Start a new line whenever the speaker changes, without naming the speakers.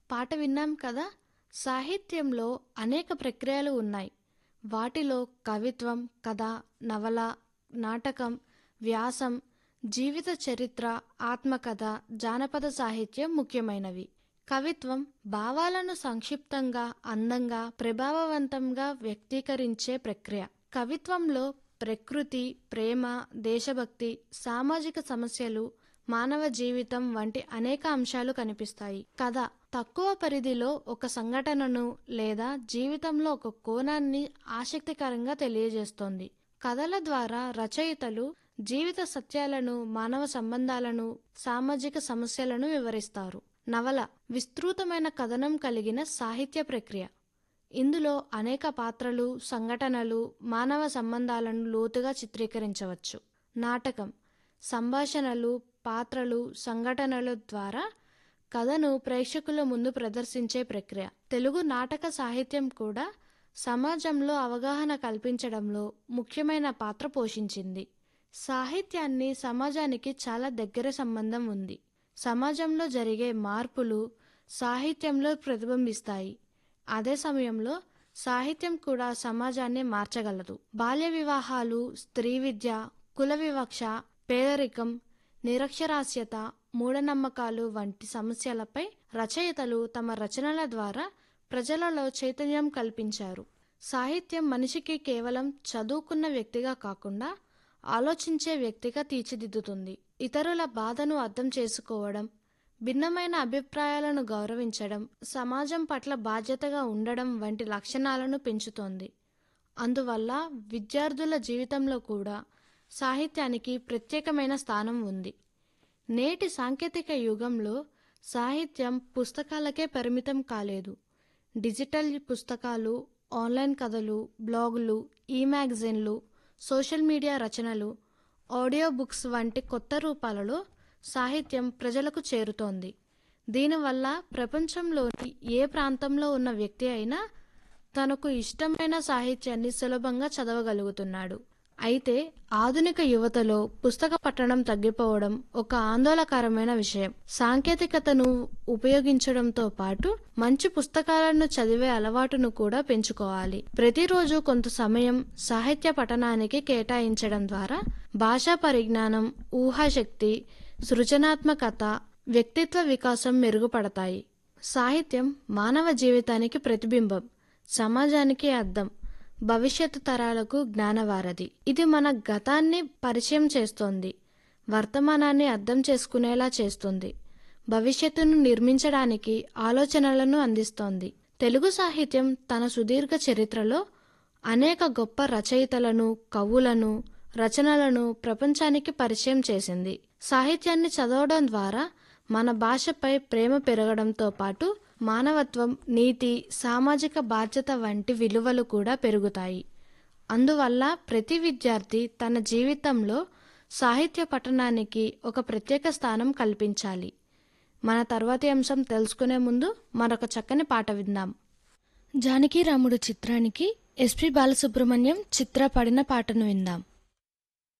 పాట విన్నాం కదా సాహిత్యంలో అనేక ప్రక్రియలు ఉన్నాయి వాటిలో కవిత్వం కథ నవల నాటకం వ్యాసం జీవిత చరిత్ర ఆత్మకథ జానపద సాహిత్యం ముఖ్యమైనవి కవిత్వం భావాలను సంక్షిప్తంగా అందంగా ప్రభావవంతంగా వ్యక్తీకరించే ప్రక్రియ కవిత్వంలో ప్రకృతి ప్రేమ దేశభక్తి సామాజిక సమస్యలు మానవ జీవితం వంటి అనేక అంశాలు కనిపిస్తాయి కథ తక్కువ పరిధిలో ఒక సంఘటనను లేదా జీవితంలో ఒక కోణాన్ని ఆసక్తికరంగా తెలియజేస్తోంది కథల ద్వారా రచయితలు జీవిత సత్యాలను మానవ సంబంధాలను సామాజిక సమస్యలను వివరిస్తారు నవల విస్తృతమైన కథనం కలిగిన సాహిత్య ప్రక్రియ ఇందులో అనేక పాత్రలు సంఘటనలు మానవ సంబంధాలను లోతుగా చిత్రీకరించవచ్చు నాటకం సంభాషణలు పాత్రలు సంఘటనల ద్వారా కథను ప్రేక్షకుల ముందు ప్రదర్శించే ప్రక్రియ తెలుగు నాటక సాహిత్యం కూడా సమాజంలో అవగాహన కల్పించడంలో ముఖ్యమైన పాత్ర పోషించింది సాహిత్యాన్ని సమాజానికి చాలా దగ్గర సంబంధం ఉంది సమాజంలో జరిగే మార్పులు సాహిత్యంలో ప్రతిబింబిస్తాయి అదే సమయంలో సాహిత్యం కూడా సమాజాన్ని మార్చగలదు బాల్య వివాహాలు స్త్రీ విద్య కుల వివక్ష పేదరికం నిరక్షరాస్యత మూఢనమ్మకాలు వంటి సమస్యలపై రచయితలు తమ రచనల ద్వారా ప్రజలలో చైతన్యం కల్పించారు సాహిత్యం మనిషికి కేవలం చదువుకున్న వ్యక్తిగా కాకుండా ఆలోచించే వ్యక్తిగా తీర్చిదిద్దుతుంది ఇతరుల బాధను అర్థం చేసుకోవడం భిన్నమైన అభిప్రాయాలను గౌరవించడం సమాజం పట్ల బాధ్యతగా ఉండడం వంటి లక్షణాలను పెంచుతోంది అందువల్ల విద్యార్థుల జీవితంలో కూడా సాహిత్యానికి ప్రత్యేకమైన స్థానం ఉంది నేటి సాంకేతిక యుగంలో సాహిత్యం పుస్తకాలకే పరిమితం కాలేదు డిజిటల్ పుస్తకాలు ఆన్లైన్ కథలు బ్లాగులు ఈ మ్యాగజైన్లు సోషల్ మీడియా రచనలు ఆడియో బుక్స్ వంటి కొత్త రూపాలలో సాహిత్యం ప్రజలకు చేరుతోంది దీనివల్ల ప్రపంచంలోని ఏ ప్రాంతంలో ఉన్న వ్యక్తి అయినా తనకు ఇష్టమైన సాహిత్యాన్ని సులభంగా చదవగలుగుతున్నాడు అయితే ఆధునిక యువతలో పుస్తక పఠనం తగ్గిపోవడం ఒక ఆందోళనకరమైన విషయం సాంకేతికతను ఉపయోగించడంతో పాటు మంచి పుస్తకాలను చదివే అలవాటును కూడా పెంచుకోవాలి ప్రతిరోజు కొంత సమయం సాహిత్య పఠనానికి కేటాయించడం ద్వారా భాషా పరిజ్ఞానం ఊహాశక్తి సృజనాత్మకత వ్యక్తిత్వ వికాసం మెరుగుపడతాయి సాహిత్యం మానవ జీవితానికి ప్రతిబింబం సమాజానికి అద్దం భవిష్యత్తు తరాలకు జ్ఞానవారధి ఇది మన గతాన్ని పరిచయం చేస్తోంది వర్తమానాన్ని అర్థం చేసుకునేలా చేస్తుంది భవిష్యత్తును నిర్మించడానికి ఆలోచనలను అందిస్తోంది తెలుగు సాహిత్యం తన సుదీర్ఘ చరిత్రలో అనేక గొప్ప రచయితలను కవులను రచనలను ప్రపంచానికి పరిచయం చేసింది సాహిత్యాన్ని చదవడం ద్వారా మన భాషపై ప్రేమ పెరగడంతో పాటు మానవత్వం నీతి సామాజిక బాధ్యత వంటి విలువలు కూడా పెరుగుతాయి అందువల్ల ప్రతి విద్యార్థి తన జీవితంలో సాహిత్య పఠనానికి ఒక ప్రత్యేక స్థానం కల్పించాలి మన తర్వాతి అంశం తెలుసుకునే ముందు మరొక చక్కని పాట విందాం జానకి రాముడు చిత్రానికి ఎస్పి బాలసుబ్రహ్మణ్యం చిత్ర పాడిన పాటను విందాం